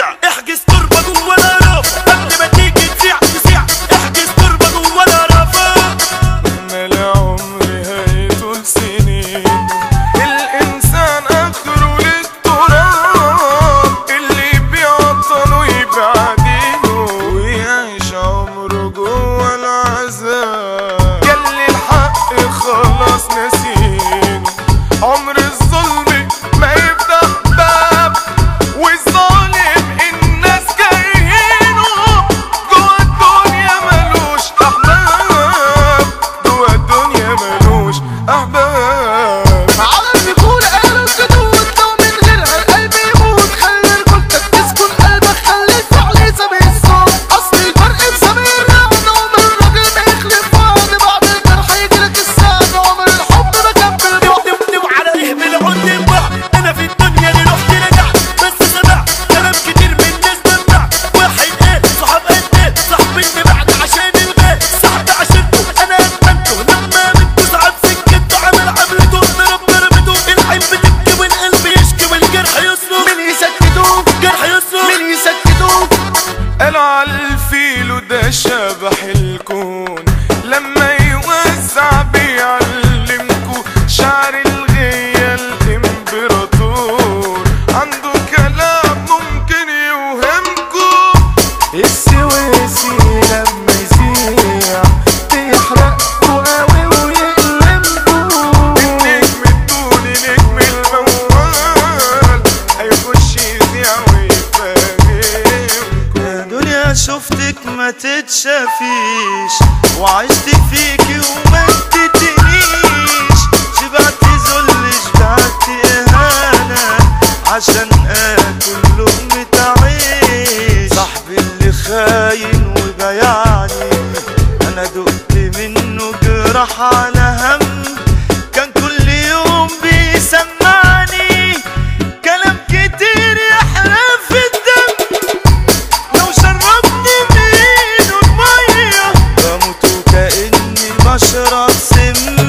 تبيع احجز تربة جوه القرف قبل ما تيجي تسيع تسيع احجز تربة جوه القرف مال عمري هيطول سنين الإنسان آخره للتراب اللي بيعطله يبيع دينه ويعيش عمره جوه العذاب ياللي الحق خلاص ناسينه عمر الظلم ما يفتح باب والظالم الناس كارهينه جوا الدنيا ملوش احباب جوا الدنيا ملوش احباب على الرجولة قالوا الجدود لو من غيرها القلب يموت خلي رجولتك تسكن قلبك خلي الفعل سابق الصوت أصل الفرق بسابق الرعد عمر الراجل ما يخلف وعد بعد الجرح يجيلك السعد عمر الحب ما كمل بعد نبني على ايه بالعود نبع انا في الدنيا دي رحت رجعت بس سمعت كلام كتير من الناس دمع واحد ايه صحاب قد ايه صاحب اللي بعد عشان البيت صاحب عشانته انا ادمنته لما منته صعب سكته عمل عملته ضرب ضربته العين بتبكي والقلب يشكي والجرح يصرخ مين يسكتوك جرح يصرخ مين يسكتوك قالوا على الفيل وده شبح الكون لما يوزع بيعلمكوا شعر الغية الامبراطور عنده كلام ممكن يوهمكوا السويسي لما يزيع بيحرقوا قوي ويقلبوا النجم الطولي نجم الموال هيخش يذيع ويفهمكوا يا دنيا شفتك ما تتشافيش وعشت فيكي وما اديتنيش شبعت ذل شبعت اهانة عشان اكل لقمة عيش صاحبي اللي خاين وبيعني انا دقت منه جراح على هم كان كل يوم بيسمعني كلام كتير يحرق في الدم لو شربني منه المية بموت وكأني بشرب سم